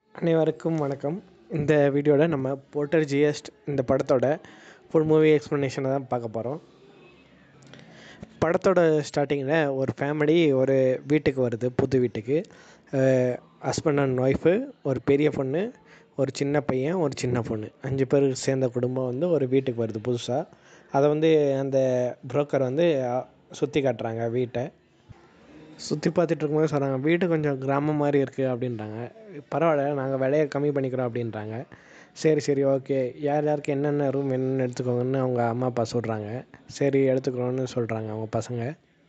அனைவருக்கும் வணக்கம் இந்த வீடியோவில் நம்ம போர்ட்டர் ஜிஎஸ்ட் இந்த படத்தோட ஃபுல் மூவி எக்ஸ்ப்ளனேஷனை தான் பார்க்க போகிறோம் படத்தோட ஸ்டார்டிங்கில் ஒரு ஃபேமிலி ஒரு வீட்டுக்கு வருது புது வீட்டுக்கு ஹஸ்பண்ட் அண்ட் ஒய்ஃபு ஒரு பெரிய பொண்ணு ஒரு சின்ன பையன் ஒரு சின்ன பொண்ணு அஞ்சு பேர் சேர்ந்த குடும்பம் வந்து ஒரு வீட்டுக்கு வருது புதுசாக அதை வந்து அந்த புரோக்கர் வந்து சுற்றி காட்டுறாங்க வீட்டை சுற்றி பார்த்துட்டு இருக்கும்போது சொல்கிறாங்க வீடு கொஞ்சம் கிராமம் மாதிரி இருக்குது அப்படின்றாங்க பரவாயில்ல நாங்கள் விலையை கம்மி பண்ணிக்கிறோம் அப்படின்றாங்க சரி சரி ஓகே யார் யாருக்கு என்னென்ன ரூம் என்னென்னு எடுத்துக்கோங்கன்னு அவங்க அம்மா அப்பா சொல்கிறாங்க சரி எடுத்துக்கிறோன்னு சொல்கிறாங்க அவங்க பசங்க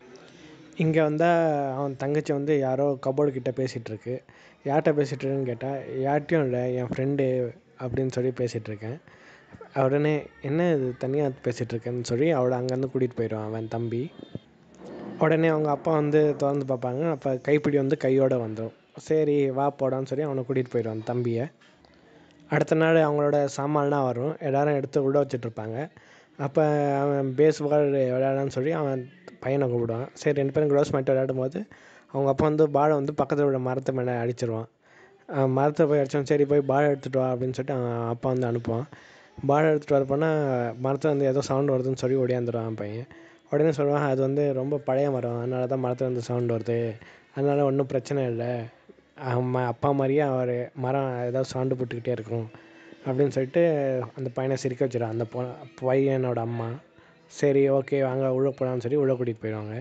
இங்கே வந்தால் அவன் தங்கச்சி வந்து யாரோ கபோர்டு கிட்ட பேசிகிட்டு இருக்கு யார்கிட்ட பேசிகிட்டு இருக்குன்னு கேட்டால் யார்கிட்டையும் இல்லை என் ஃப்ரெண்டு அப்படின்னு சொல்லி பேசிகிட்டு இருக்கேன் உடனே என்ன இது தனியாக பேசிகிட்டு இருக்கேன்னு சொல்லி அவளை அங்கேருந்து கூட்டிகிட்டு போயிடுவான் அவன் தம்பி உடனே அவங்க அப்பா வந்து திறந்து பார்ப்பாங்க அப்போ கைப்பிடி வந்து கையோடு வந்துடும் சரி வா போடான்னு சொல்லி அவனை கூட்டிகிட்டு போயிடுவான் தம்பியை அடுத்த நாள் அவங்களோட சாமான்லாம் வரும் எல்லோரும் எடுத்து உள்ள வச்சுட்ருப்பாங்க அப்போ அவன் பேஸ் பால் விளையாடலான்னு சொல்லி அவன் பையனை கூப்பிடுவான் சரி ரெண்டு பேரும் க்ளோஸ் பண்ணிட்டு விளையாடும் போது அவங்க அப்பா வந்து பாலை வந்து பக்கத்தில் உள்ள மரத்து மேலே அடிச்சிருவான் மரத்தை போய் அடித்தான் சரி போய் பால் எடுத்துகிட்டு வா அப்படின்னு சொல்லிட்டு அவன் அப்பா வந்து அனுப்புவான் பால் எடுத்துகிட்டு வரப்போனால் மரத்தில் வந்து ஏதோ சவுண்ட் வருதுன்னு சொல்லி ஓடியாந்துடுவான் பையன் உடனே சொல்லுவான் அது வந்து ரொம்ப பழைய மரம் அதனால தான் மரத்தில் வந்து சவுண்ட் வருது அதனால் ஒன்றும் பிரச்சனை இல்லை அம்மா அப்பா மாதிரியே அவர் மரம் ஏதாவது சவுண்டு போட்டுக்கிட்டே இருக்கும் அப்படின்னு சொல்லிட்டு அந்த பையனை சிரிக்க வச்சிடும் அந்த பொ பையனோட அம்மா சரி ஓகே வாங்க உள்ளே போகலான்னு சொல்லி உள்ளே கூட்டிகிட்டு போயிடுவாங்க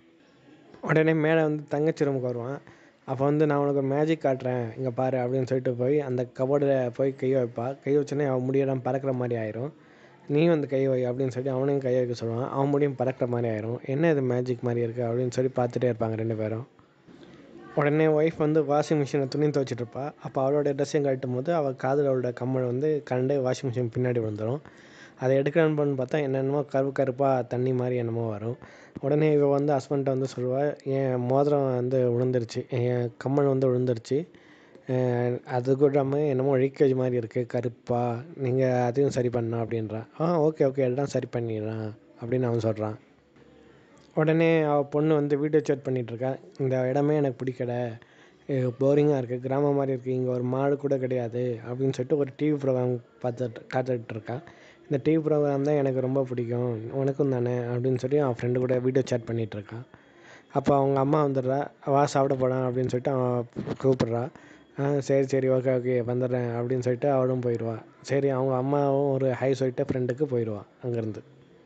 உடனே மேலே வந்து தங்கச்சி ரூமுக்கு வருவான் அப்போ வந்து நான் உனக்கு மேஜிக் காட்டுறேன் இங்கே பாரு அப்படின்னு சொல்லிட்டு போய் அந்த கபோர்டில் போய் கை வைப்பா கை வச்சோன்னே அவன் முடியெல்லாம் பறக்கிற மாதிரி ஆயிரும் நீ வந்து கை வை அப்படின்னு சொல்லி அவனையும் கை வைக்க சொல்லுவான் அவன் முடியும் பறக்கிற மாதிரி ஆயிரும் என்ன இது மேஜிக் மாதிரி இருக்குது அப்படின்னு சொல்லி பார்த்துட்டே இருப்பாங்க ரெண்டு பேரும் உடனே ஒய்ஃப் வந்து வாஷிங் மிஷினில் துணி துவைச்சிட்ருப்பா அப்போ அவளோட ட்ரெஸ்ஸையும் கட்டும் போது அவள் காதில் அவளோட கம்மல் வந்து கண்டு வாஷிங் மிஷின் பின்னாடி விழுந்துடும் அதை எடுக்கலான்னு பார்த்தா என்னென்னமோ கருப்பு கருப்பாக தண்ணி மாதிரி என்னமோ வரும் உடனே இவள் வந்து ஹஸ்பண்ட்டை வந்து சொல்லுவாள் என் மோதிரம் வந்து விழுந்துருச்சு என் கம்மல் வந்து விழுந்துருச்சு அது கூடாமல் என்னமோ லீக்கேஜ் மாதிரி இருக்குது கருப்பாக நீங்கள் அதையும் சரி பண்ணணும் அப்படின்றான் ஆ ஓகே ஓகே எல்லாம் சரி பண்ணிடுறான் அப்படின்னு அவன் சொல்கிறான் உடனே அவள் பொண்ணு வந்து வீடியோ சேட் பண்ணிகிட்ருக்கா இந்த இடமே எனக்கு பிடிக்கல போரிங்காக இருக்குது கிராமம் மாதிரி இருக்குது இங்கே ஒரு மாடு கூட கிடையாது அப்படின்னு சொல்லிட்டு ஒரு டிவி ப்ரோக்ராம் பார்த்துட்டு காத்துட்ருக்கா இந்த டிவி ப்ரோக்ராம் தான் எனக்கு ரொம்ப பிடிக்கும் உனக்கும் தானே அப்படின்னு சொல்லி அவன் ஃப்ரெண்டு கூட வீடியோ சேட் பண்ணிகிட்ருக்கான் அப்போ அவங்க அம்மா வந்துடுறா வா சாப்பிட போகலாம் அப்படின்னு சொல்லிட்டு அவன் கூப்பிட்றா ஆ சரி சரி ஓகே ஓகே வந்துடுறேன் அப்படின்னு சொல்லிட்டு அவளும் போயிடுவாள் சரி அவங்க அம்மாவும் ஒரு ஹை சொல்லிட்டு ஃப்ரெண்டுக்கு போயிடுவாள் அங்கேருந்து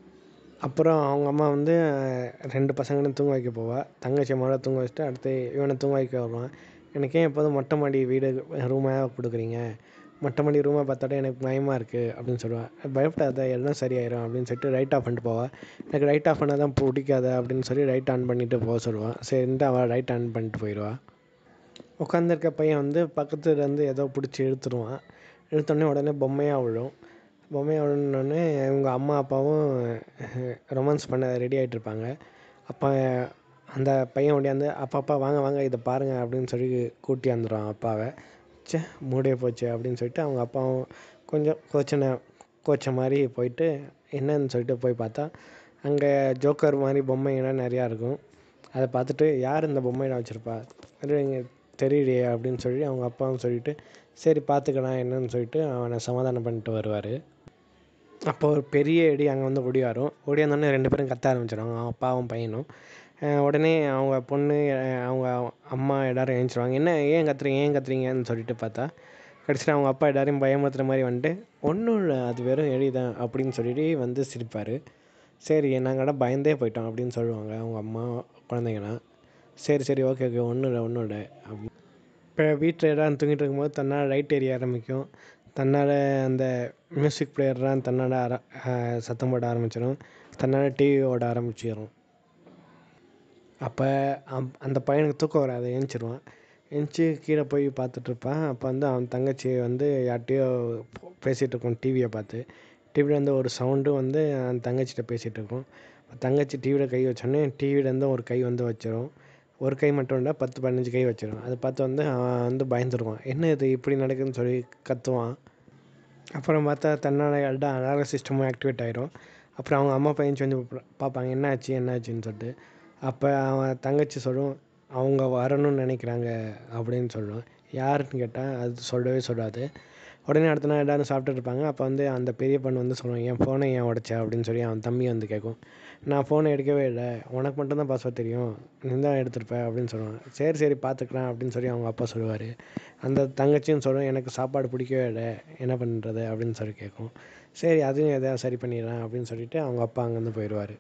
அப்புறம் அவங்க அம்மா வந்து ரெண்டு பசங்களையும் தூங்க வைக்க போவாள் தங்கச்சி முதல்ல தூங்க வச்சுட்டு அடுத்து இவனை தூங்க வைக்க வருவான் எனக்கு ஏன் எப்போதும் மொட்டை மாடி வீடு ரூமாக கொடுக்குறீங்க மொட்டை மாடி ரூமை பார்த்தாலே எனக்கு பயமாக இருக்குது அப்படின்னு சொல்லுவாள் பயப்படாத எல்லாம் சரியாயிரும் அப்படின்னு சொல்லிட்டு லைட் ஆஃப் பண்ணிட்டு போவாள் எனக்கு லைட் ஆஃப் பண்ணால் தான் பிடிக்காத அப்படின்னு சொல்லி லைட் ஆன் பண்ணிவிட்டு போக சொல்லுவாள் சரின்ட்டு அவள் லைட் ஆன் பண்ணிட்டு போயிடுவாள் உட்காந்துருக்க பையன் வந்து பக்கத்துலேருந்து ஏதோ பிடிச்சி இழுத்துருவான் இழுத்தோடனே உடனே பொம்மையாக விழும் பொம்மையாக விழுந்தோடனே இவங்க அம்மா அப்பாவும் ரொமான்ஸ் பண்ண ரெடி ஆகிட்டு இருப்பாங்க அப்போ அந்த பையன் ஓடியாந்து அப்பா அப்பா வாங்க வாங்க இதை பாருங்கள் அப்படின்னு சொல்லி கூட்டி வந்துடுவான் அப்பாவை சே மூடே போச்சு அப்படின்னு சொல்லிட்டு அவங்க அப்பாவும் கொஞ்சம் கோச்சனை கோச்ச மாதிரி போயிட்டு என்னன்னு சொல்லிட்டு போய் பார்த்தா அங்கே ஜோக்கர் மாதிரி பொம்மைங்கள்லாம் நிறையா இருக்கும் அதை பார்த்துட்டு யார் இந்த பொம்மையெல்லாம் வச்சுருப்பா தெரியலையே அப்படின்னு சொல்லி அவங்க அப்பாவும் சொல்லிவிட்டு சரி பார்த்துக்கலாம் என்னன்னு சொல்லிட்டு அவனை சமாதானம் பண்ணிட்டு வருவார் அப்போ ஒரு பெரிய இடி அங்கே வந்து ஓடியாரும் ஓடியாந்தோடனே ரெண்டு பேரும் கத்த ஆரம்பிச்சிடுவாங்க அவன் அப்பாவும் பையனும் உடனே அவங்க பொண்ணு அவங்க அம்மா எல்லோரும் எழுந்திருவாங்க என்ன ஏன் கத்துறீங்க ஏன் கத்துறீங்கன்னு சொல்லிட்டு பார்த்தா கடைசியில் அவங்க அப்பா எல்லோரையும் பயமுறுத்துற மாதிரி வந்துட்டு ஒன்றும் இல்லை அது வெறும் எலி தான் அப்படின்னு சொல்லிட்டு வந்து சிரிப்பார் சரி நாங்கள்லாம் பயந்தே போயிட்டோம் அப்படின்னு சொல்லுவாங்க அவங்க அம்மா குழந்தைங்களாம் சரி சரி ஓகே ஓகே ஒன்றும் இல்லை ஒன்றும் இல்லை அப்படி இப்போ வீட்டில் எல்லாம் தூங்கிட்டு இருக்கும்போது தன்னால் லைட் எரிய ஆரம்பிக்கும் தன்னால் அந்த மியூசிக் பிளேயர்லாம் தன்னால் ஆர சத்தம் போட ஆரம்பிச்சிடும் தன்னால் டிவி ஓட ஆரம்பிச்சிடும் அப்போ அந்த பையனுக்கு தூக்கம் வராது ஏஞ்சிருவான் ஏஞ்சி கீழே போய் பார்த்துட்ருப்பான் அப்போ வந்து அவன் தங்கச்சி வந்து யார்கிட்டையோ பேசிகிட்டு இருக்கும் டிவியை பார்த்து டிவியில் வந்து ஒரு சவுண்டும் வந்து அந்த தங்கச்சிகிட்ட பேசிகிட்டு இருக்கும் தங்கச்சி டிவியில் கை வச்சோடனே டிவிலேருந்து ஒரு கை வந்து வச்சிடும் ஒரு கை மட்டும் இல்லை பத்து பதினஞ்சு கை வச்சிடும் அதை பார்த்து வந்து அவன் வந்து பயந்துருவான் என்ன இது இப்படி நடக்குதுன்னு சொல்லி கத்துவான் அப்புறம் பார்த்தா தன்னால் எல்லா அலாரம் சிஸ்டமும் ஆக்டிவேட் ஆகிரும் அப்புறம் அவங்க அம்மா பையன் வந்து பார்ப்பாங்க என்ன ஆச்சு என்ன ஆச்சுன்னு சொல்லிட்டு அப்போ அவன் தங்கச்சி சொல்லும் அவங்க வரணும்னு நினைக்கிறாங்க அப்படின்னு சொல்லுவான் யாருன்னு கேட்டால் அது சொல்லவே சொல்லாது உடனே அடுத்த நாள் எல்லோரும் சாப்பிட்டுட்டு இருப்பாங்க அப்போ வந்து அந்த பெரிய பொண்ணு வந்து சொல்லுவான் என் ஃபோனை ஏன் உடைச்ச அப்படின்னு சொல்லி அவன் தம்பி வந்து கேட்கும் நான் ஃபோனை எடுக்கவே இல்லை உனக்கு மட்டும்தான் பாஸ்வேர்ட் தெரியும் நீ தான் எடுத்திருப்ப அப்படின்னு சொல்லுவான் சரி சரி பார்த்துக்கலாம் அப்படின்னு சொல்லி அவங்க அப்பா சொல்லுவார் அந்த தங்கச்சியும் சொல்லும் எனக்கு சாப்பாடு பிடிக்கவே இல்லை என்ன பண்ணுறது அப்படின்னு சொல்லி கேட்கும் சரி அதையும் எதாவது சரி பண்ணிடலாம் அப்படின்னு சொல்லிட்டு அவங்க அப்பா அங்கேருந்து போயிடுவார்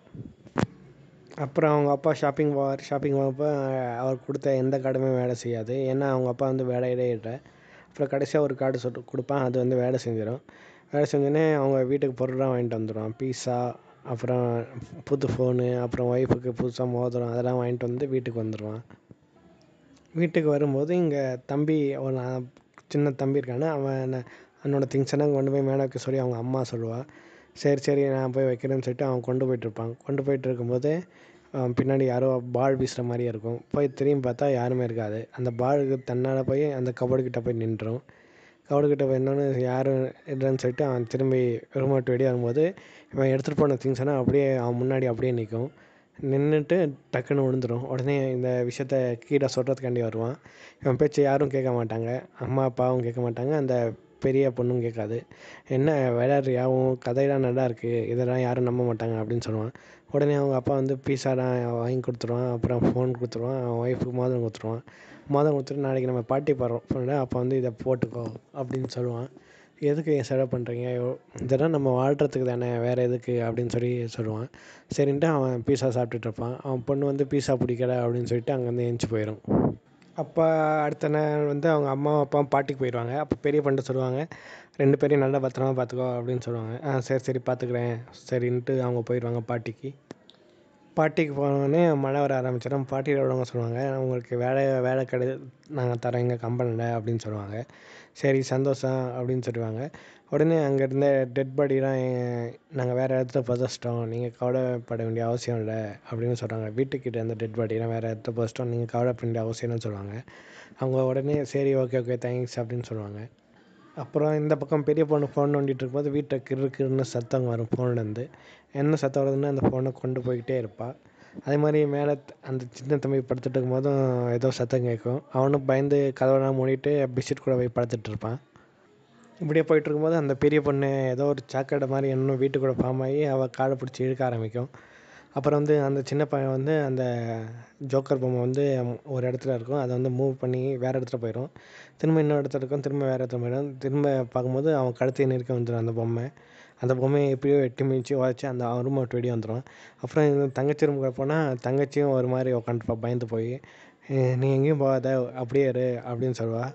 அப்புறம் அவங்க அப்பா ஷாப்பிங் போவார் ஷாப்பிங் போகிறப்ப அவர் கொடுத்த எந்த கார்டுமே வேலை செய்யாது ஏன்னா அவங்க அப்பா வந்து வேலையிலே இல்லை அப்புறம் கடைசியாக ஒரு கார்டு சொட்டு கொடுப்பான் அது வந்து வேலை செஞ்சிடும் வேலை செஞ்சோடனே அவங்க வீட்டுக்கு பொருள்லாம் வாங்கிட்டு வந்துடுவான் பீஸா அப்புறம் புது ஃபோனு அப்புறம் ஒய்ஃபுக்கு புதுசாக மோதிரம் அதெல்லாம் வாங்கிட்டு வந்து வீட்டுக்கு வந்துடுவான் வீட்டுக்கு வரும்போது இங்கே தம்பி ஒரு நான் சின்ன தம்பி இருக்கானே அவன் அவனோட திங்ஸ் எல்லாம் கொண்டு போய் மேலே வைக்க சொல்லி அவங்க அம்மா சொல்லுவாள் சரி சரி நான் போய் வைக்கிறேன்னு சொல்லிட்டு அவன் கொண்டு போயிட்டுருப்பான் கொண்டு போயிட்டு இருக்கும்போது அவன் பின்னாடி யாரோ பால் வீசுகிற மாதிரியே இருக்கும் போய் திரும்பி பார்த்தா யாருமே இருக்காது அந்த பாலுக்கு தன்னால் போய் அந்த கபோர்டு கிட்ட போய் நின்றுடும் கபோர்டு கிட்ட போய் நின்னோன்னு யாரும் இல்லைன்னு சொல்லிட்டு அவன் திரும்பி ரூம் விட்டு வெளியே வரும்போது இவன் எடுத்துகிட்டு போன திங்ஸ் எல்லாம் அப்படியே அவன் முன்னாடி அப்படியே நிற்கும் நின்றுட்டு டக்குன்னு விழுந்துடும் உடனே இந்த விஷயத்த கீழே சொல்கிறதுக்காண்டி வருவான் இவன் பேச்சு யாரும் கேட்க மாட்டாங்க அம்மா அப்பாவும் கேட்க மாட்டாங்க அந்த பெரிய பொண்ணும் கேட்காது என்ன விளையாடுறியா உன் கதையெல்லாம் நல்லா இருக்குது இதெல்லாம் யாரும் நம்ப மாட்டாங்க அப்படின்னு சொல்லுவான் உடனே அவங்க அப்பா வந்து பீஸாலாம் வாங்கி கொடுத்துருவான் அப்புறம் ஃபோன் கொடுத்துருவான் அவன் ஒய்ஃபுக்கு மோதிரம் கொடுத்துருவான் மோதிரம் கொடுத்துட்டு நாளைக்கு நம்ம பாட்டி போடுறோம் அப்போ வந்து இதை போட்டுக்கோ அப்படின்னு சொல்லுவான் எதுக்கு செலவு பண்ணுறீங்க இதெல்லாம் நம்ம வாழ்கிறதுக்கு தானே வேறு எதுக்கு அப்படின்னு சொல்லி சொல்லுவான் சரின்ட்டு அவன் பீஸா சாப்பிட்டுட்டு இருப்பான் அவன் பொண்ணு வந்து பீஸா பிடிக்கல அப்படின்னு சொல்லிட்டு அங்கேருந்து எழுந்துச்சி போயிடும் அப்போ அடுத்த நாள் வந்து அவங்க அம்மாவும் அப்பாவும் பாட்டிக்கு போயிடுவாங்க அப்போ பெரிய பண்ணிட்டு சொல்லுவாங்க ரெண்டு பேரையும் நல்லா பத்திரமா பார்த்துக்கோ அப்படின்னு சொல்லுவாங்க ஆ சரி சரி பார்த்துக்குறேன் சரின்ட்டு அவங்க போயிடுவாங்க பாட்டிக்கு பாட்டிக்கு போனோடனே மழை வர ஆரம்பிச்சிடும் பாட்டியில் உள்ளவங்க சொல்லுவாங்க உங்களுக்கு வேலை வேலை கிடை நாங்கள் தரோம் எங்கள் கம்பெனியில் அப்படின்னு சொல்லுவாங்க சரி சந்தோஷம் அப்படின்னு சொல்லுவாங்க உடனே அங்கே இருந்த டெட் பாடிலாம் நாங்கள் வேறு இடத்துல புதைச்சிட்டோம் நீங்கள் கவலைப்பட வேண்டிய அவசியம் இல்லை அப்படின்னு சொல்கிறாங்க வீட்டுக்கிட்ட இருந்த டெட் பாடிலாம் வேறு இடத்துல புதைச்சிட்டோம் நீங்கள் கவலைப்பட வேண்டிய அவசியம்னு சொல்லுவாங்க அவங்க உடனே சரி ஓகே ஓகே தேங்க்ஸ் அப்படின்னு சொல்லுவாங்க அப்புறம் இந்த பக்கம் பெரிய பொண்ணு ஃபோன் நோண்டிட்டு இருக்கும்போது வீட்டில் கிறு கிறுன்னு சத்தம் வரும் ஃபோன்லேருந்து என்ன சத்தம் வருதுன்னு அந்த ஃபோனை கொண்டு போய்கிட்டே இருப்பாள் அதே மாதிரி மேலே அந்த சின்ன தம்பி படுத்துட்டு இருக்கும்போதும் ஏதோ சத்தம் கேட்கும் அவனும் பயந்து கதவெல்லாம் மூடிட்டு பெட்ஷீட் கூட போய் படுத்துட்டு இருப்பான் இப்படியே போயிட்டு இருக்கும்போது அந்த பெரிய பொண்ணு ஏதோ ஒரு சாக்கடை மாதிரி இன்னும் வீட்டுக்குள்ளே ஃபார்ம் ஆகி அவள் காலை பிடிச்சி இழுக்க ஆரம்பிக்கும் அப்புறம் வந்து அந்த சின்ன பையன் வந்து அந்த ஜோக்கர் பொம்மை வந்து ஒரு இடத்துல இருக்கும் அதை வந்து மூவ் பண்ணி வேறு இடத்துல போயிடும் திரும்ப இன்னொரு இடத்துல இருக்கும் திரும்ப வேறு இடத்துல போயிடும் திரும்ப பார்க்கும்போது அவன் கழுத்தை நெருக்க வந்துடும் அந்த பொம்மை அந்த பொம்மையை எப்படியோ எட்டி மிதிச்சு உடச்சி அந்த ரூமை விட்டு வெளியே வந்துடும் அப்புறம் எங்கள் தங்கச்சி ரூமுக்கு போனால் தங்கச்சியும் ஒரு மாதிரி உட்காந்துருப்பா பயந்து போய் நீ எங்கேயும் போகாத அப்படியே இரு அப்படின்னு சொல்லுவாள்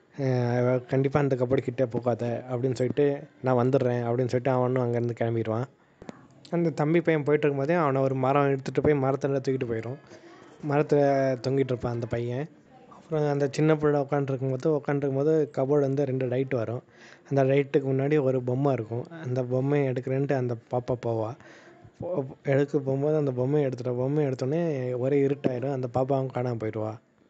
கண்டிப்பாக அந்த கபடி கிட்டே போகாத அப்படின்னு சொல்லிட்டு நான் வந்துடுறேன் அப்படின்னு சொல்லிட்டு அவனும் அங்கேருந்து கிளம்பிடுவான் அந்த தம்பி பையன் போயிட்டு இருக்கும்போதே அவனை ஒரு மரம் எடுத்துகிட்டு போய் மரத்தில் தூக்கிட்டு போயிடும் மரத்தில் தொங்கிட்டு இருப்பான் அந்த பையன் அப்புறம் அந்த சின்ன பிள்ளை உட்காண்ட்ருக்கும்போது உட்காண்ட்ருக்கும்போது கபோர்டு வந்து ரெண்டு லைட் வரும் அந்த லைட்டுக்கு முன்னாடி ஒரு பொம்மை இருக்கும் அந்த பொம்மையை எடுக்கிறேன்ட்டு அந்த பாப்பா போவாள் எடுக்க போகும்போது அந்த பொம்மையை எடுத்துகிட்ட பொம்மையை எடுத்தோடனே ஒரே இருட்டாயிடும் அந்த பாப்பாவும் காணாமல் போயிடுவா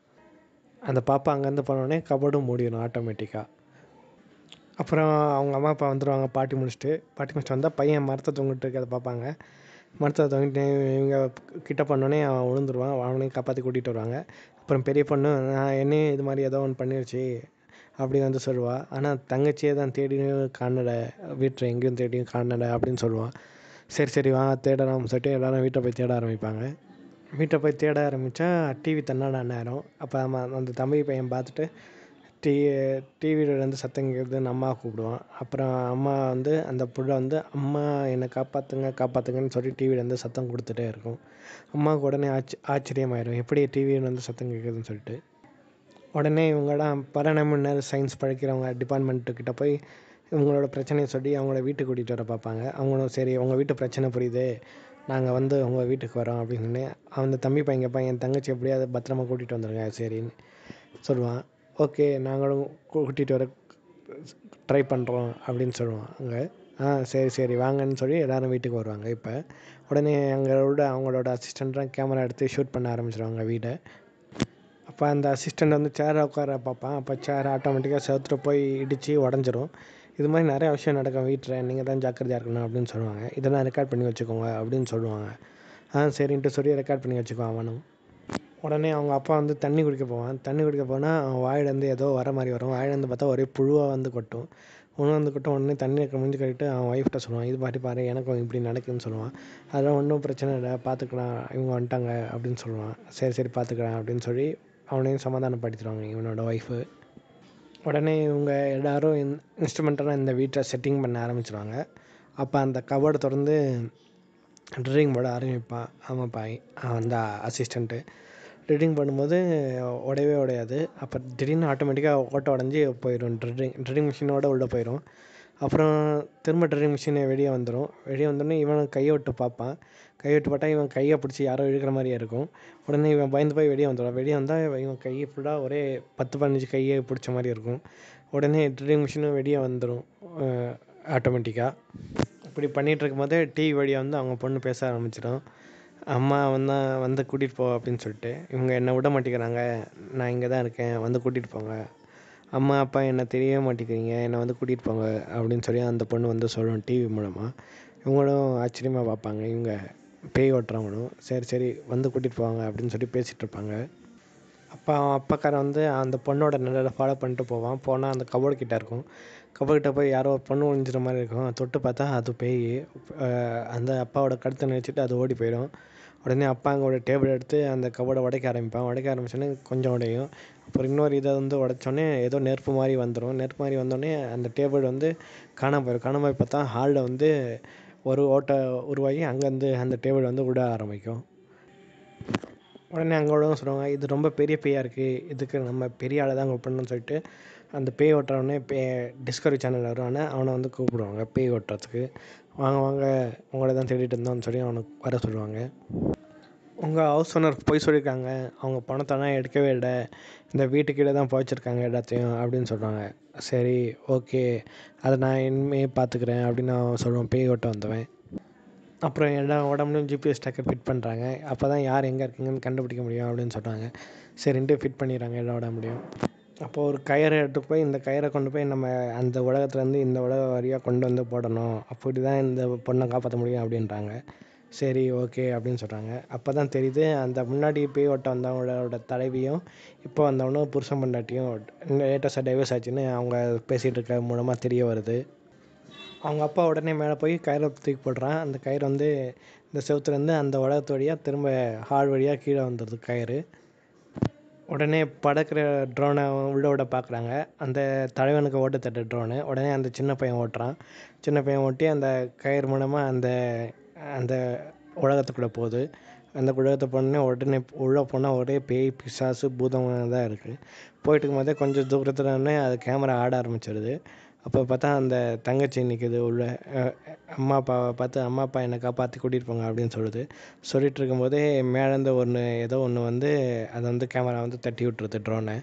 அந்த பாப்பா அங்கேருந்து போனோடனே கபோர்டும் மூடிடும் ஆட்டோமேட்டிக்காக அப்புறம் அவங்க அம்மா அப்பா வந்துடுவாங்க பாட்டி முடிச்சுட்டு பாட்டி முடிச்சுட்டு வந்தால் பையன் மரத்தை தொங்கிட்டு இருக்கிறத பார்ப்பாங்க மரத்தை தொங்கிட்டு இவங்க கிட்ட பண்ணோடனே அவன் விழுந்துருவான் அவனையும் காப்பாற்றி கூட்டிகிட்டு வருவாங்க அப்புறம் பெரிய பொண்ணு நான் என்னையும் இது மாதிரி ஏதோ ஒன்று பண்ணிருச்சு அப்படி வந்து சொல்லுவாள் ஆனால் தங்கச்சியே தான் தேடியும் காணலை வீட்டில் எங்கேயும் தேடியும் காணலை அப்படின்னு சொல்லுவான் சரி சரி வா தேடலாம் சொல்லிட்டு எல்லோரும் வீட்டை போய் தேட ஆரம்பிப்பாங்க வீட்டை போய் தேட ஆரம்பித்தா டிவி தன்னாட நேரம் அப்போ அவன் அந்த தம்பி பையன் பார்த்துட்டு டி டிவியிலேருந்து சத்தம் கேட்குதுன்னு அம்மா கூப்பிடுவான் அப்புறம் அம்மா வந்து அந்த புள்ள வந்து அம்மா என்னை காப்பாற்றுங்க காப்பாற்றுங்கன்னு சொல்லி டிவியிலேருந்து சத்தம் கொடுத்துட்டே இருக்கும் அம்மாவுக்கு உடனே ஆச்ச ஆச்சரியமாயிடும் எப்படி டிவியிலேருந்து சத்தம் கேட்குதுன்னு சொல்லிட்டு உடனே இவங்களாம் பரநமினர் சயின்ஸ் படிக்கிறவங்க டிபார்ட்மெண்ட்டுக்கிட்ட போய் இவங்களோட பிரச்சனையை சொல்லி அவங்கள வீட்டுக்கு கூட்டிகிட்டு வர பார்ப்பாங்க அவங்களும் சரி உங்கள் வீட்டு பிரச்சனை புரியுது நாங்கள் வந்து உங்கள் வீட்டுக்கு வரோம் அப்படின்னு சொல்லி அந்த தம்பி பையன் கேட்பான் என் தங்கச்சி எப்படியாவது பத்திரமா கூட்டிகிட்டு வந்துடுங்க சரின்னு சொல்லுவான் ஓகே நாங்களும் கூட்டிகிட்டு வர ட்ரை பண்ணுறோம் அப்படின்னு சொல்லுவான் அங்கே ஆ சரி சரி வாங்கன்னு சொல்லி எல்லோரும் வீட்டுக்கு வருவாங்க இப்போ உடனே அங்களோட அவங்களோட அசிஸ்டண்ட்லாம் கேமரா எடுத்து ஷூட் பண்ண ஆரம்பிச்சிடுவாங்க வீடை அப்போ அந்த அசிஸ்டண்ட் வந்து சேரை உட்கார பார்ப்பான் அப்போ சேர் ஆட்டோமேட்டிக்காக செவுத்துல போய் இடித்து உடஞ்சிரும் இது மாதிரி நிறையா விஷயம் நடக்கும் வீட்டில் நீங்கள் தான் ஜாக்கிரதையாக இருக்கணும் அப்படின்னு சொல்லுவாங்க இதெல்லாம் ரெக்கார்ட் பண்ணி வச்சுக்கோங்க அப்படின்னு சொல்லுவாங்க ஆ சரின்ட்டு சொல்லி ரெக்கார்ட் பண்ணி வச்சுக்குவான் அவனும் உடனே அவங்க அப்பா வந்து தண்ணி குடிக்க போவான் தண்ணி குடிக்க போனால் அவன் வாயிலேருந்து ஏதோ வர மாதிரி வரும் வாயிலேருந்து பார்த்தா ஒரே புழுவாக வந்து கொட்டும் புழு வந்து கொட்டும் உடனே தண்ணி இருக்க முடிஞ்சு கழிட்டு அவன் ஒய்ஃப்ட்ட சொல்லுவான் இது மாதிரி பாரு எனக்கும் இப்படி நடக்குதுன்னு சொல்லுவான் அதெல்லாம் ஒன்றும் பிரச்சனை இல்லை பார்த்துக்கலாம் இவங்க வந்துட்டாங்க அப்படின்னு சொல்லுவான் சரி சரி பார்த்துக்கலாம் அப்படின்னு சொல்லி அவனையும் சமாதானப்படுத்திடுவாங்க இவனோட ஒய்ஃபு உடனே இவங்க எல்லாரும் இன் இன்ஸ்ட்ருமெண்டெல்லாம் இந்த வீட்டை செட்டிங் பண்ண ஆரம்பிச்சிடுவாங்க அப்போ அந்த கபோர்டை திறந்து ட்ரில்லிங் போட ஆரம்பிப்பான் ஆமாப்பா அவன் அந்த அசிஸ்டண்ட்டு ட்ரில்லிங் பண்ணும்போது உடையவே உடையாது அப்போ திடீர்னு ஆட்டோமேட்டிக்காக ஓட்டை உடஞ்சி போயிடும் ட்ரில்லிங் ட்ரில்லிங் மிஷினோட உள்ளே போயிடும் அப்புறம் திரும்ப ட்ரில்லிங் மிஷின் வெளியே வந்துடும் வெளியே வந்தோடனே இவன் கையை விட்டு பார்ப்பான் கையை விட்டு பார்த்தா இவன் கையை பிடிச்சி யாரோ இழுக்கிற மாதிரியே இருக்கும் உடனே இவன் பயந்து போய் வெளியே வந்துடுவான் வெளியே வந்தால் இவன் கை ஃபுல்லாக ஒரே பத்து பதினஞ்சு கையை பிடிச்ச மாதிரி இருக்கும் உடனே ட்ரில்லிங் மிஷினும் வெளியே வந்துடும் ஆட்டோமேட்டிக்காக இப்படி பண்ணிகிட்டு இருக்கும்போதே டிவி வழியாக வந்து அவங்க பொண்ணு பேச ஆரம்பிச்சிடும் அம்மா வந்தால் வந்து கூட்டிகிட்டு போ அப்படின்னு சொல்லிட்டு இவங்க என்னை விட மாட்டேங்கிறாங்க நான் இங்கே தான் இருக்கேன் வந்து கூட்டிகிட்டு போங்க அம்மா அப்பா என்னை தெரியவே மாட்டேங்கிறீங்க என்னை வந்து கூட்டிகிட்டு போங்க அப்படின்னு சொல்லி அந்த பொண்ணு வந்து சொல்லும் டிவி மூலமாக இவங்களும் ஆச்சரியமாக பார்ப்பாங்க இவங்க பேய் ஓட்டுறவங்களும் சரி சரி வந்து கூட்டிகிட்டு போவாங்க அப்படின்னு சொல்லி பேசிகிட்டு இருப்பாங்க அப்போ அவன் அப்பாக்காரன் வந்து அந்த பொண்ணோட நிழலை ஃபாலோ பண்ணிட்டு போவான் போனால் அந்த கபோர்டு கிட்ட இருக்கும் கபோர்டு கிட்ட போய் யாரோ ஒரு பொண்ணு ஒழிஞ்சிற மாதிரி இருக்கும் தொட்டு பார்த்தா அது பேய் அஹ் அந்த அப்பாவோட கழுத்தை நினச்சிட்டு அது ஓடி போயிடும் உடனே அப்பா அங்கே டேபிள் எடுத்து அந்த கபோர்டை உடைக்க ஆரம்பிப்பான் உடைக்க ஆரம்பிச்சோடனே கொஞ்சம் உடையும் அப்புறம் இன்னொரு இதை வந்து உடைச்சோடனே ஏதோ நெருப்பு மாதிரி வந்துடும் நெருப்பு மாதிரி வந்தோடனே அந்த டேபிள் வந்து காணாம போயிடும் காணாம போய் பார்த்தா ஹாலில் வந்து ஒரு ஓட்டை உருவாகி அங்கேருந்து அந்த டேபிள் வந்து விட ஆரம்பிக்கும் உடனே அங்கே உள்ளவங்க சொல்லுவாங்க இது ரொம்ப பெரிய பேயாக இருக்குது இதுக்கு நம்ம பெரிய ஆளை தான் கூப்பிடணும்னு சொல்லிட்டு அந்த பேய் ஓட்டுறவனே பே டிஸ்கவரி சேனல் வருவானே அவனை வந்து கூப்பிடுவாங்க பேய் ஓட்டுறதுக்கு வாங்க வாங்க உங்களை தான் தேடிட்டு இருந்தோம்னு சொல்லி அவனை வர சொல்லுவாங்க உங்கள் ஹவுஸ் ஓனர் போய் சொல்லியிருக்காங்க அவங்க பணத்தெல்லாம் எடுக்கவே இல்லை இந்த வீட்டுக்கீழே தான் புதைச்சிருக்காங்க எல்லாத்தையும் அப்படின்னு சொல்கிறாங்க சரி ஓகே அதை நான் இனிமேல் பார்த்துக்கிறேன் அப்படின்னு அவன் சொல்லுவான் பேய் ஓட்ட வந்தவன் அப்புறம் எல்லா உடம்புலையும் ஜிபிஎஸ் டக்கர் ஃபிட் பண்ணுறாங்க அப்போ தான் யார் எங்கே இருக்கீங்கன்னு கண்டுபிடிக்க முடியும் அப்படின்னு சொல்கிறாங்க சரின்ட்டு ஃபிட் பண்ணிடுறாங்க எல்லா உடம்புலையும் அப்போது ஒரு கயிறை எடுத்து போய் இந்த கயிறை கொண்டு போய் நம்ம அந்த உலகத்துலேருந்து இந்த உலக வழியாக கொண்டு வந்து போடணும் அப்படி தான் இந்த பொண்ணை காப்பாற்ற முடியும் அப்படின்றாங்க சரி ஓகே அப்படின்னு சொல்கிறாங்க அப்போ தான் தெரியுது அந்த முன்னாடி பேய் ஓட்ட வந்தவங்களோட தலைவியும் இப்போ வந்தவனும் புருஷன் பொண்டாட்டியும் லேட்டஸ்ட்டாக டைவர்ஸ் ஆச்சுன்னு அவங்க பேசிகிட்டு இருக்க மூலமாக தெரிய வருது அவங்க அப்பா உடனே மேலே போய் கயிறை தூக்கி போடுறான் அந்த கயிறு வந்து இந்த செவுத்துலேருந்து அந்த உலகத்து வழியாக திரும்ப ஹால் வழியாக கீழே வந்துடுது கயிறு உடனே பறக்கிற ட்ரோனை உள்ள விட பார்க்குறாங்க அந்த தலைவனுக்கு ஓட்ட தட்ட ட்ரோனு உடனே அந்த சின்ன பையன் ஓட்டுறான் சின்ன பையன் ஓட்டி அந்த கயிறு மூலமாக அந்த அந்த உலகத்துக்குள்ளே போகுது அந்த உலகத்தை போனோடனே உடனே உள்ளே போனால் ஒரே பேய் பிசாசு பூதம் தான் இருக்குது போயிட்டு இருக்கும்போதே கொஞ்சம் தூரத்துலனே அது கேமரா ஆட ஆரம்பிச்சிடுது அப்போ பார்த்தா அந்த தங்கச்சி நிற்குது உள்ள அஹ் அம்மா அப்பாவை பார்த்து அம்மா அப்பா என்னை காப்பாற்றி கூட்டிகிட்டு போங்க அப்படின்னு சொல்லுது சொல்லிட்டு இருக்கும்போதே மேலேருந்து ஒன்று ஏதோ ஒன்று வந்து அதை வந்து கேமரா வந்து தட்டி விட்டுருது ட்ரோனை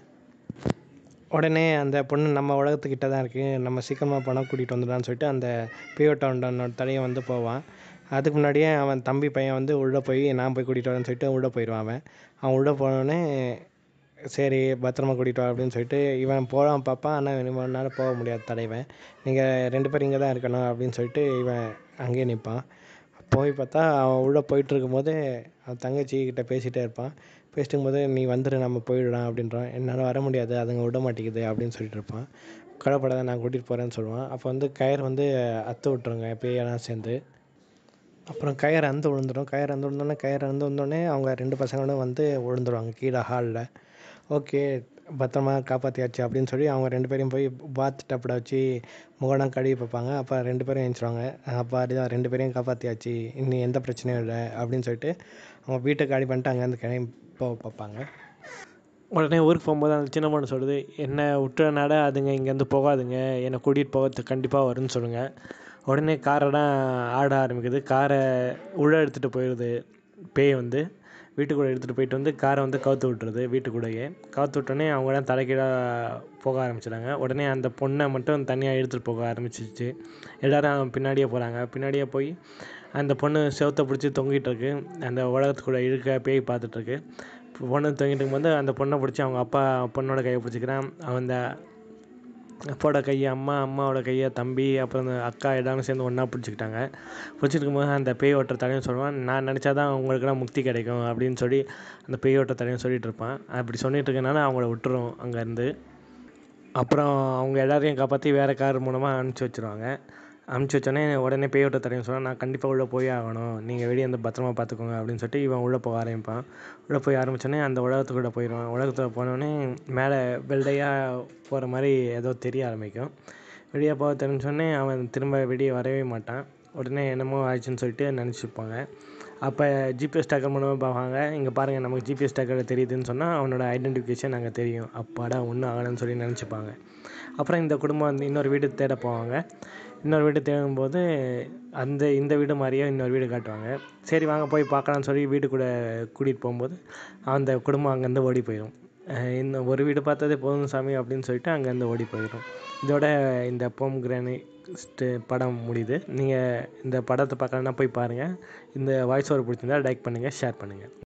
உடனே அந்த பொண்ணு நம்ம உலகத்துக்கிட்ட தான் இருக்குது நம்ம சீக்கிரமாக பணம் கூட்டிகிட்டு வந்துடலான்னு சொல்லிட்டு அந்த பியோட்டோட தலையை வந்து போவான் அதுக்கு முன்னாடியே அவன் தம்பி பையன் வந்து உள்ளே போய் நான் போய் கூட்டிகிட்டு வரேன்னு சொல்லிட்டு உள்ளே போயிடுவான் அவன் அவன் உள்ளே போனோடனே சரி பத்திரமா கூட்டிகிட்டு வா அப்படின்னு சொல்லிட்டு இவன் போகலாம் பார்ப்பான் ஆனால் இவனால் போக முடியாது தலைவன் நீங்கள் ரெண்டு பேரும் இங்கே தான் இருக்கணும் அப்படின்னு சொல்லிட்டு இவன் அங்கேயே நிற்பான் போய் பார்த்தா அவன் உள்ளே போயிட்டு இருக்கும்போது அவன் தங்கச்சி கிட்ட பேசிகிட்டே இருப்பான் பேசிட்டு இருக்கும்போது நீ வந்துடு நம்ம போயிடலாம் அப்படின்றான் என்னால் வர முடியாது அதுங்க விட மாட்டேங்குது அப்படின்னு சொல்லிட்டு இருப்பான் கவலைப்படாத நான் கூட்டிகிட்டு போகிறேன்னு சொல்லுவான் அப்போ வந்து கயிறு வந்து அத்து விட்ருங்க பேயெல்லாம் சேர்ந்து அப்புறம் கயிறு அந்து விழுந்துடும் கயிறு அந்து விழுந்தோடனே கயிறு அந்து வந்தோடனே அவங்க ரெண்டு பசங்களும் வந்து விழுந்துருவாங்க கீழே ஹாலில் ஓகே பத்திரமா காப்பாற்றியாச்சு அப்படின்னு சொல்லி அவங்க ரெண்டு பேரையும் போய் பாத் டப்பில் வச்சு முகலாம் கழுவி பார்ப்பாங்க அப்போ ரெண்டு பேரும் எழுந்துருவாங்க அப்போ அதுதான் ரெண்டு பேரையும் காப்பாற்றியாச்சு இனி எந்த பிரச்சனையும் இல்லை அப்படின்னு சொல்லிட்டு அவங்க வீட்டை காலி பண்ணிட்டு அங்கேருந்து கிளம்பி போக பார்ப்பாங்க உடனே ஊருக்கு போகும்போது அந்த சின்ன பொண்ணு சொல்லுது என்னை விட்டுறனால அதுங்க இங்கேருந்து போகாதுங்க என்னை கூட்டிகிட்டு போகிறதுக்கு கண்டிப்பாக வரும்னு சொல்லுங்கள் உடனே காரெல்லாம் ஆட ஆரம்பிக்குது காரை உள்ளே எடுத்துகிட்டு போயிடுது பேய் வந்து வீட்டுக்குள்ளே எடுத்துகிட்டு போயிட்டு வந்து காரை வந்து கவுத்து விட்டுருது வீட்டுக்குள்ளேயே கவுத்து விட்டோடனே அவங்களாம் தலைகீழாக போக ஆரம்பிச்சிட்டாங்க உடனே அந்த பொண்ணை மட்டும் தனியாக எடுத்துகிட்டு போக ஆரம்பிச்சிச்சு எல்லோரும் பின்னாடியே போகிறாங்க பின்னாடியே போய் அந்த பொண்ணு செவத்தை பிடிச்சி தொங்கிட்டு இருக்கு அந்த உலகத்துக்குள்ளே இழுக்க பேய் பார்த்துட்ருக்கு பொண்ணு தொங்கிட்டு இருக்கும்போது அந்த பொண்ணை பிடிச்சி அவங்க அப்பா பொண்ணோட கையை பிடிச்சிக்கிறான் அவன் அந்த அப்பாவோட கையை அம்மா அம்மாவோட கையை தம்பி அப்புறம் அந்த அக்கா எல்லாரும் சேர்ந்து ஒன்றா பிடிச்சிக்கிட்டாங்க பிடிச்சிட்டு இருக்கும்போது அந்த பேய் ஓட்டுற தலைவன் சொல்லுவான் நான் நினச்சா தான் உங்களுக்கெல்லாம் முக்தி கிடைக்கும் அப்படின்னு சொல்லி அந்த பேய் ஓட்டுற தலைவன் சொல்லிட்டு இருப்பான் அப்படி சொல்லிட்டு இருக்கனால அவங்கள விட்டுரும் அங்கேருந்து அப்புறம் அவங்க எல்லாரையும் காப்பாற்றி வேறு கார் மூலமாக அனுப்பிச்சி வச்சிருவாங்க அனுப்பிச்சி வச்சோடனே உடனே பேய் ஓட்ட தலைவன் சொன்னால் நான் கண்டிப்பாக உள்ளே போய் ஆகணும் நீங்கள் வெளியே வந்து பத்திரமா பார்த்துக்கோங்க அப்படின்னு சொல்லிட்டு இவன் உள்ளே போக ஆரம்பிப்பான் உள்ளே போய் ஆரம்பித்தோடனே அந்த உலகத்துக்குள்ளே போயிடுவான் உலகத்தில் போனோடனே மேலே வெள்ளையாக போகிற மாதிரி ஏதோ தெரிய ஆரம்பிக்கும் வெளியே போக தெரிஞ்சோடனே அவன் திரும்ப வெளியே வரவே மாட்டான் உடனே என்னமோ ஆயிடுச்சுன்னு சொல்லிட்டு நினச்சிப்பாங்க அப்போ ஜிபிஎஸ் டேக்கர் மூலமாக பார்ப்பாங்க இங்கே பாருங்கள் நமக்கு ஜிபிஎஸ் டேக்கர் தெரியுதுன்னு சொன்னால் அவனோட ஐடென்டிஃபிகேஷன் அங்கே தெரியும் அப்பாடா ஒன்றும் ஆகலைன்னு சொல்லி நினச்சிப்பாங்க அப்புறம் இந்த குடும்பம் வந்து இன்னொரு வீடு தேட போவாங்க இன்னொரு வீடு தேடும்போது அந்த இந்த வீடு மாதிரியே இன்னொரு வீடு காட்டுவாங்க சரி வாங்க போய் பார்க்கலான்னு சொல்லி வீட்டுக்குள்ளே கூட்டிகிட்டு போகும்போது அந்த குடும்பம் அங்கேருந்து ஓடி போயிடும் இந்த ஒரு வீடு பார்த்ததே போதும் சாமி அப்படின்னு சொல்லிட்டு அங்கேருந்து ஓடி போயிடும் இதோட இந்த போம் கிரானிஸ்ட்டு படம் முடியுது நீங்கள் இந்த படத்தை பார்க்கலன்னா போய் பாருங்கள் இந்த வாய்ஸ் ஓவர் பிடிச்சிருந்தா லைக் பண்ணுங்கள் ஷேர் பண்ணுங்கள்